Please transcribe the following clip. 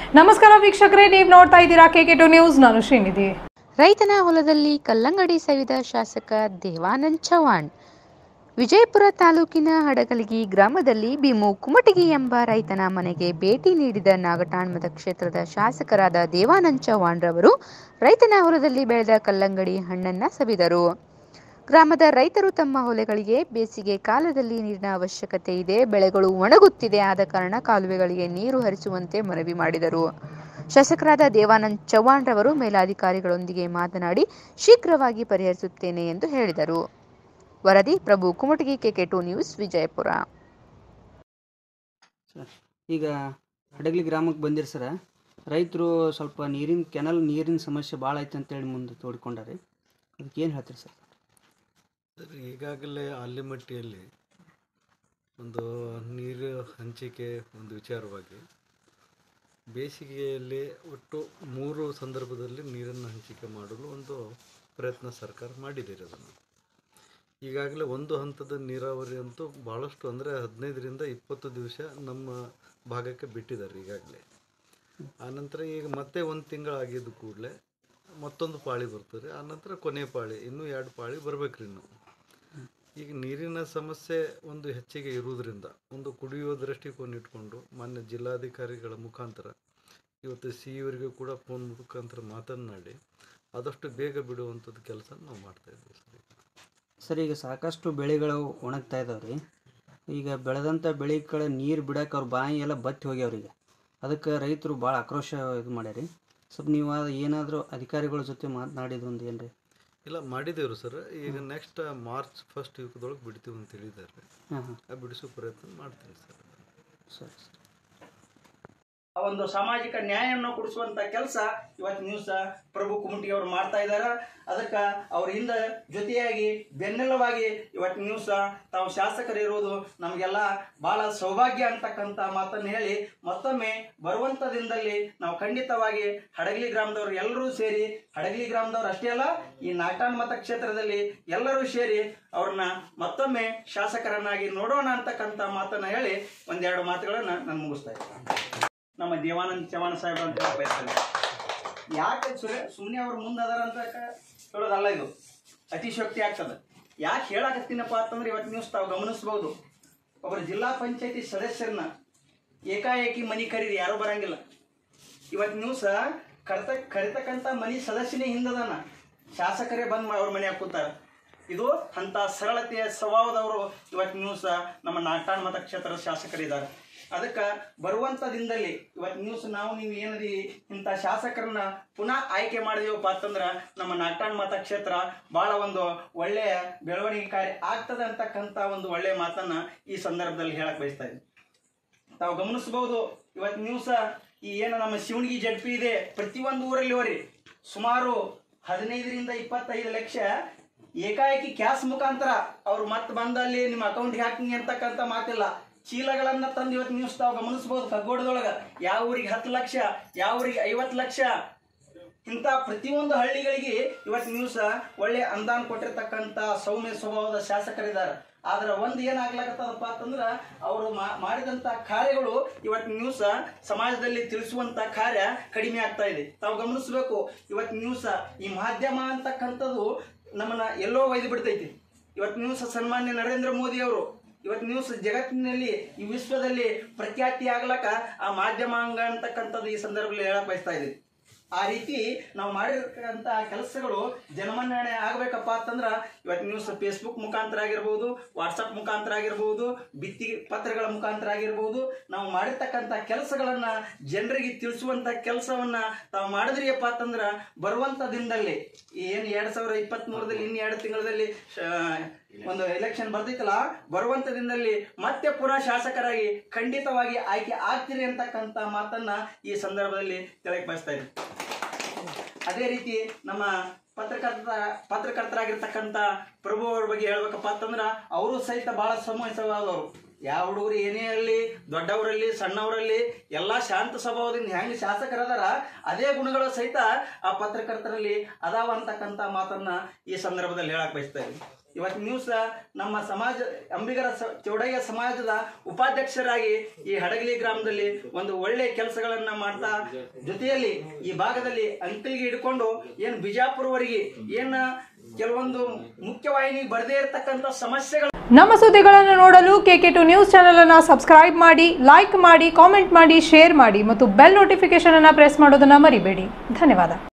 ನಮಸ್ಕಾರ ವೀಕ್ಷಕರೇ ನೀವು ನೋಡ್ತಾ ಇದ್ದೀರಾ ಕೆ ಟು ನ್ಯೂಸ್ ನಾನು ಶ್ರೀನಿಧಿ ರೈತನ ಹೊಲದಲ್ಲಿ ಕಲ್ಲಂಗಡಿ ಸವಿದ ಶಾಸಕ ದೇವಾನಂದ್ ಚವ್ಹಾಣ್ ವಿಜಯಪುರ ತಾಲೂಕಿನ ಹಡಗಲಿಗಿ ಗ್ರಾಮದಲ್ಲಿ ಭೀಮು ಕುಮಟಗಿ ಎಂಬ ರೈತನ ಮನೆಗೆ ಭೇಟಿ ನೀಡಿದ ನಾಗಠಾಣ್ ಮತಕ್ಷೇತ್ರದ ಶಾಸಕರಾದ ದೇವಾನಂದ್ ಚವ್ಹಾಣ್ ರವರು ರೈತನ ಹೊಲದಲ್ಲಿ ಬೆಳೆದ ಕಲ್ಲಂಗಡಿ ಹಣ್ಣನ್ನ ಸವಿದರು ಗ್ರಾಮದ ರೈತರು ತಮ್ಮ ಹೊಲೆಗಳಿಗೆ ಬೇಸಿಗೆ ಕಾಲದಲ್ಲಿ ನೀರಿನ ಅವಶ್ಯಕತೆ ಇದೆ ಬೆಳೆಗಳು ಒಣಗುತ್ತಿದೆ ಆದ ಕಾರಣ ಕಾಲುವೆಗಳಿಗೆ ನೀರು ಹರಿಸುವಂತೆ ಮನವಿ ಮಾಡಿದರು ಶಾಸಕರಾದ ದೇವಾನಂದ್ ಚವ್ಹಾಣ್ ರವರು ಮೇಲಾಧಿಕಾರಿಗಳೊಂದಿಗೆ ಮಾತನಾಡಿ ಶೀಘ್ರವಾಗಿ ಪರಿಹರಿಸುತ್ತೇನೆ ಎಂದು ಹೇಳಿದರು ವರದಿ Prabhu Kumatagi KK two news Vijayapura sir ಈಗ ಹಡಗಲಿ ಗ್ರಾಮಕ್ಕೆ ಬಂದಿರಿ ಸರ ರೈತರು ಸ್ವಲ್ಪ ನೀರಿನ ಕೆನಲ್ ನೀರಿನ ಸಮಸ್ಯೆ ಭಾಳ ಐತೆ ಅಂತೇಳಿ ಮುಂದೆ ತೋಡ್ಕೊಂಡಾರೆ ಅದಕ್ಕೆ ಏನು ಹೇಳ್ತೀರಿ ಸರ್ ಸರ್ ಈಗಾಗಲೇ ಆಲಿಮಟ್ಟಿಯಲ್ಲಿ ಒಂದು ನೀರು ಹಂಚಿಕೆ ಒಂದು ವಿಚಾರವಾಗಿ ಬೇಸಿಗೆಯಲ್ಲಿ ಒಟ್ಟು ಮೂರು ಸಂದರ್ಭದಲ್ಲಿ ನೀರನ್ನು ಹಂಚಿಕೆ ಮಾಡಲು ಒಂದು ಪ್ರಯತ್ನ ಸರ್ಕಾರ ಮಾಡಿದ್ದೀರಿ ಅದನ್ನು ಈಗಾಗಲೇ ಒಂದು ಹಂತದ ನೀರಾವರಿ ಅಂತೂ ಭಾಳಷ್ಟು ಅಂದರೆ ಹದಿನೈದರಿಂದ ಇಪ್ಪತ್ತು ದಿವಸ ನಮ್ಮ ಭಾಗಕ್ಕೆ ಬಿಟ್ಟಿದ್ದಾರೆ ಈಗಾಗಲೇ ಆನಂತರ ಈಗ ಮತ್ತೆ ಒಂದು ತಿಂಗಳಾಗಿದ್ದು ಕೂಡಲೇ ಮತ್ತೊಂದು ಪಾಳಿ ಬರ್ತದೆ ಆನಂತರ ಕೊನೆ ಪಾಳಿ ಇನ್ನೂ ಎರಡು ಪಾಳಿ ಬರ್ಬೇಕ್ರಿ ಇನ್ನು ಈಗ ನೀರಿನ ಸಮಸ್ಯೆ ಒಂದು ಹೆಚ್ಚಿಗೆ ಇರುವುದರಿಂದ ಒಂದು ಕುಡಿಯುವ ದೃಷ್ಟಿಕೋನ ಇಟ್ಕೊಂಡು ಮಾನ್ಯ ಜಿಲ್ಲಾಧಿಕಾರಿಗಳ ಮುಖಾಂತರ ಇವತ್ತು ಸಿ ಇವರಿಗೂ ಕೂಡ ಫೋನ್ ಮುಖಾಂತರ ಮಾತನಾಡಿ ಆದಷ್ಟು ಬೇಗ ಬಿಡುವಂಥದ್ದು ಕೆಲಸ ನಾವು ಮಾಡ್ತಾ ಇದ್ದೀವಿ ಸರ್ ಈಗ. ಸರ್ ಈಗ ಸಾಕಷ್ಟು ಬೆಳೆಗಳು ಒಣಗ್ತಾ ಇದಾವೆ ರೀ ಈಗ ಬೆಳೆದಂಥ ಬೆಳೆ ಕಡೆ ನೀರು ಬಿಡಕ್ಕೆ ಅವ್ರ ಬಾಯಿ ಎಲ್ಲ ಬತ್ತಿ ಹೋಗ್ಯಾವ್ರೀಗ ಅದಕ್ಕೆ ರೈತರು ಭಾಳ ಆಕ್ರೋಶ ಇದು ಮಾಡ್ಯಾರಿ ಸ್ವಲ್ಪ ನೀವು ಏನಾದರೂ ಅಧಿಕಾರಿಗಳ ಜೊತೆ ಮಾತನಾಡಿದ್ದು ಒಂದು ಏನು ರೀ ಇಲ್ಲ ಮಾಡಿದ್ದೇವ್ರಿ ಸರ್ ಈಗ ನೆಕ್ಸ್ಟ್ ಮಾರ್ಚ್ ಫಸ್ಟ್ ವೀಕ್ದೊಳಗೆ ಬಿಡ್ತೀವಿ ಅಂತ ಹೇಳಿದ್ದಾರೆ ಹಾಂ ಹಾಂ ಆ ಬಿಡಿಸೋ ಪ್ರಯತ್ನ ಮಾಡ್ತೀವಿ ಸರ್ ಸರಿ ಸರಿ ಆ ಒಂದು ಸಾಮಾಜಿಕ ನ್ಯಾಯವನ್ನು ಕೊಡಿಸುವಂತ ಕೆಲಸ ಇವತ್ತು ನ್ಯೂಸ್ ಪ್ರಭು ಕುಮಟಿ ಅವರು ಮಾಡ್ತಾ ಇದ್ದಾರೆ ಅದಕ್ಕೆ ಅವ್ರ ಹಿಂದೆ ಜೊತೆಯಾಗಿ ಬೆನ್ನೆಲುವಾಗಿ ಇವತ್ತು ನ್ಯೂಸ್ ತಾವು ಶಾಸಕರು ಇರುವುದು ನಮಗೆಲ್ಲ ಬಹಳ ಸೌಭಾಗ್ಯ ಅಂತಕ್ಕಂಥ ಮಾತನ್ನು ಹೇಳಿ ಮತ್ತೊಮ್ಮೆ ಬರುವಂತ ದಿನದಲ್ಲಿ ನಾವು ಖಂಡಿತವಾಗಿ ಹಡಗಲಿ ಗ್ರಾಮದವರು ಎಲ್ಲರೂ ಸೇರಿ ಹಡಗಲಿ ಗ್ರಾಮದವ್ರು ಅಷ್ಟೇ ಅಲ್ಲ ಈ ನಾಟಾನ್ ಮತಕ್ಷೇತ್ರದಲ್ಲಿ ಎಲ್ಲರೂ ಸೇರಿ ಅವ್ರನ್ನ ಮತ್ತೊಮ್ಮೆ ಶಾಸಕರನ್ನಾಗಿ ನೋಡೋಣ ಅಂತಕ್ಕಂಥ ಮಾತನ್ನ ಹೇಳಿ ಒಂದೆರಡು ಮಾತುಗಳನ್ನ ನಾನು ಮುಗಿಸ್ತಾ ಇದ್ದೀನಿ ನಮ್ಮ ದೇವಾನಂದ್ ಚವ್ಹಾಣ್ ಸಾಹೇಬ್ರು ಅಂತ ಹೇಳಕ್ ಬಯಸ್ತೇನೆ ಯಾಕೆ ಸುರೆ ಸುಮ್ಮನೆ ಅವ್ರು ಮುಂದೆ ಅದಾರ ಅಂತ ಕ- ಹೇಳೋದಲ್ಲ ಇದು ಅತಿಶಕ್ತಿ ಆಗ್ತದೆ ಯಾಕೆ ಹೇಳಕತ್ತೀನಪ್ಪ ಅಂತಂದ್ರೆ ಇವತ್ತು ನ್ಯೂಸ್ ತಾವು ಗಮನಿಸ್ಬೋದು ಒಬ್ಬರು ಜಿಲ್ಲಾ ಪಂಚಾಯತಿ ಸದಸ್ಯರನ್ನ ಏಕಾಏಕಿ ಮನಿ ಕರೀರಿ ಯಾರೂ ಬರಂಗಿಲ್ಲ ಇವತ್ತು ನ್ಯೂಸ್ ಕರ್ತ ಕರಿತಕ್ಕಂಥ ಮನಿ ಸದಸ್ಯನೇ ಹಿಂದದಾನ ಶಾಸಕರೇ ಬಂದು ಅವ್ರ ಮನೆ ಕೂತಾರ ಇದು ಅಂತ ಸರಳತೆಯ ಸ್ವಭಾವದವರು ಇವತ್ತು ನ್ಯೂಸ್ ನಮ್ಮ ನಾಟಾಣ್ ಮತಕ್ಷೇತ್ರದ ಶಾಸಕರಿದ್ದಾರೆ ಅದಕ್ಕೆ ಬರುವಂಥ ದಿನದಲ್ಲಿ ಇವತ್ತು ನ್ಯೂಸ್ ನಾವು ನೀವು ಏನದಿ ಇಂಥ ಶಾಸಕರನ್ನ ಪುನಃ ಆಯ್ಕೆ ಮಾಡಿದೀವಪ್ಪ ಅಂತಂದ್ರೆ ನಮ್ಮ ನಾಟಾಣ್ ಮತಕ್ಷೇತ್ರ ಭಾಳ ಒಂದು ಒಳ್ಳೆಯ ಬೆಳವಣಿಗೆಕಾರಿ ಆಗ್ತದೆ ಅಂತಕ್ಕಂಥ ಒಂದು ಒಳ್ಳೆಯ ಮಾತನ್ನ ಈ ಸಂದರ್ಭದಲ್ಲಿ ಹೇಳಕ್ ಬಯಸ್ತಾ ಇದ್ದೀನಿ ತಾವು ಗಮನಿಸಬಹುದು ಇವತ್ತು ನ್ಯೂಸ್ ಈ ಏನು ನಮ್ಮ ಶಿವಣಗಿ ಜಡ್ಪಿ ಇದೆ ಪ್ರತಿಯೊಂದು ಊರಲ್ಲಿ ಹೋರಿ ಸುಮಾರು ಹದಿನೈದರಿಂದ ಇಪ್ಪತ್ತೈದು ಲಕ್ಷ ಏಕಾಏಕಿ ಕ್ಯಾಶ್ ಮುಖಾಂತರ ಅವ್ರು ಮತ್ತೆ ಬಂದಲ್ಲಿ ನಿಮ್ಮ ಅಕೌಂಟ್ಗೆ ಹಾಕ್ತೀನಿ ಅಂತಕ್ಕಂಥ ಮಾತಿಲ್ಲ ಚೀಲಗಳನ್ನ ತಂದು ಇವತ್ತು ನ್ಯೂಸ್ ತಾವು ಗಮನಿಸಬಹುದು ಕಗ್ಗೋಡದೊಳಗ ಯಾವ ಊರಿಗೆ ಹತ್ತು ಲಕ್ಷ ಯಾವ ಊರಿಗೆ ಐವತ್ತು ಲಕ್ಷ ಇಂಥ ಪ್ರತಿಯೊಂದು ಹಳ್ಳಿಗಳಿಗೆ ಇವತ್ತು ನ್ಯೂಸ್ ಒಳ್ಳೆ ಅನುದಾನ ಕೊಟ್ಟಿರ್ತಕ್ಕಂಥ ಸೌಮ್ಯ ಸ್ವಭಾವದ ಶಾಸಕರಿದ್ದಾರೆ ಆದ್ರೆ ಒಂದು ಏನಾಗ್ಲಾಕತ್ತದಪ್ಪ ಅಂತಂದ್ರೆ ಅವರು ಮಾಡಿದಂಥ ಕಾರ್ಯಗಳು ಇವತ್ತು ನ್ಯೂಸ್ ಸಮಾಜದಲ್ಲಿ ತಿಳಿಸುವಂಥ ಕಾರ್ಯ ಕಡಿಮೆ ಆಗ್ತಾ ಇದೆ ತಾವು ಗಮನಿಸಬೇಕು ಇವತ್ತು ನ್ಯೂಸ್ ಈ ಮಾಧ್ಯಮ ಅಂತಕ್ಕಂಥದ್ದು ನಮ್ಮನ್ನ ಎಲ್ಲೋ ಒಯ್ದು ಬಿಡ್ತೈತಿ ಇವತ್ತು ನ್ಯೂಸ್ ಸನ್ಮಾನ್ಯ ನರೇಂದ್ರ ಮೋದಿ ಅವರು ಇವತ್ತು ನ್ಯೂಸ್ ಜಗತ್ತಿನಲ್ಲಿ ಈ ವಿಶ್ವದಲ್ಲಿ ಪ್ರಖ್ಯಾತಿ ಆಗ್ಲಕ್ಕ ಆ ಮಾಧ್ಯಮ ಅಂಗ ಅಂತಕ್ಕಂಥದ್ದು ಈ ಸಂದರ್ಭದಲ್ಲಿ ಹೇಳಕ್ ಬಯಸ್ತಾ ಇದ್ದೀವಿ ಆ ರೀತಿ ನಾವು ಮಾಡಿರ್ತಕ್ಕಂಥ ಕೆಲಸಗಳು ಜನಮನ್ನಣೆ ಆಗಬೇಕಪ್ಪ ಅಂತಂದ್ರೆ ಇವತ್ತು ನ್ಯೂಸ್ ಫೇಸ್ಬುಕ್ ಮುಖಾಂತರ ಆಗಿರ್ಬೋದು ವಾಟ್ಸಪ್ ಮುಖಾಂತರ ಆಗಿರ್ಬೋದು ಭಿತ್ತಿ ಪತ್ರಗಳ ಮುಖಾಂತರ ಆಗಿರ್ಬೋದು ನಾವು ಮಾಡಿರ್ತಕ್ಕಂಥ ಕೆಲಸಗಳನ್ನ ಜನರಿಗೆ ತಿಳಿಸುವಂಥ ಕೆಲಸವನ್ನ ತಾವು ಮಾಡಿದ್ರಿಯಪ್ಪ ಅಂತಂದ್ರೆ ಬರುವಂಥ ದಿನದಲ್ಲಿ ಏನು ಎರಡು ಸಾವಿರ ಇಪ್ಪತ್ತ್ಮೂರದಲ್ಲಿ ಇನ್ನು ಎರಡು ತಿಂಗಳಲ್ಲಿ ಒಂದು ಎಲೆಕ್ಷನ್ ಬರ್ತೈತಲ್ಲ ಬರುವಂತ ದಿನದಲ್ಲಿ ಮತ್ತೆ ಪುನಃ ಶಾಸಕರಾಗಿ ಖಂಡಿತವಾಗಿ ಆಯ್ಕೆ ಆಗ್ತೀರಿ ಅಂತಕ್ಕಂಥ ಮಾತನ್ನ ಈ ಸಂದರ್ಭದಲ್ಲಿ ತೆಳಕ್ ಬಯಸ್ತಾ ಇದ್ದೀನಿ ಅದೇ ರೀತಿ ನಮ್ಮ ಪತ್ರಕರ್ತ ಪತ್ರಕರ್ತರಾಗಿರ್ತಕ್ಕಂಥ ಪ್ರಭು ಅವ್ರ ಬಗ್ಗೆ ಹೇಳ್ಬೇಕಪ್ಪ ಅಂತಂದ್ರ ಅವರು ಸಹಿತ ಬಹಳ ಸಮಯಸವಾದವರು ಯಾವ ಹುಡುಗರು ಏನೇ ಇರಲಿ ದೊಡ್ಡವರಲ್ಲಿ ಸಣ್ಣವರಲ್ಲಿ ಎಲ್ಲ ಶಾಂತ ಸ್ವಭಾವದಿಂದ ಹೆಂಗ್ ಶಾಸಕರದಾರ ಅದೇ ಗುಣಗಳು ಸಹಿತ ಆ ಪತ್ರಕರ್ತರಲ್ಲಿ ಅದಾವ ಅಂತಕ್ಕಂಥ ಮಾತನ್ನ ಈ ಸಂದರ್ಭದಲ್ಲಿ ಹೇಳಕ್ ಬಯಸ್ತಾ ಇದ್ದೀನಿ ಇವತ್ತು ನ್ಯೂಸ್ ನಮ್ಮ ಸಮಾಜ ಅಂಬಿಗರ ಸ- ಚೌಡಯ್ಯ ಸಮಾಜದ ಉಪಾಧ್ಯಕ್ಷರಾಗಿ ಈ ಹಡಗಲಿ ಗ್ರಾಮದಲ್ಲಿ ಒಂದು ಒಳ್ಳೆ ಕೆಲಸಗಳನ್ನ ಮಾಡ್ತಾ ಜೊತೆಯಲ್ಲಿ ಈ ಭಾಗದಲ್ಲಿ ಅಂಕಲಿಗೆ ಹಿಡ್ಕೊಂಡು ಏನು ಬಿಜಾಪುರವರೆಗೆ ಏನು ಕೆಲವೊಂದು ಮುಖ್ಯವಾಹಿನಿ ಬರದೇ ಇರತಕ್ಕಂಥ ಸಮಸ್ಯೆಗಳು ನಮ್ಮ ಸುದ್ದಿಗಳನ್ನು ನೋಡಲು ಕೆಕೆ ಟು ನ್ಯೂಸ್ ಚಾನೆಲ್ ಅನ್ನು ಸಬ್ಸ್ಕ್ರೈಬ್ ಮಾಡಿ ಲೈಕ್ ಮಾಡಿ ಕಾಮೆಂಟ್ ಮಾಡಿ ಶೇರ್ ಮಾಡಿ ಮತ್ತು ಬೆಲ್ ನೋಟಿಫಿಕೇಶನ್ ಅನ್ನು ಪ್ರೆಸ್ ಮಾಡೋದನ್ನ ಮರಿಬೇಡಿ ಧನ್ಯವಾದ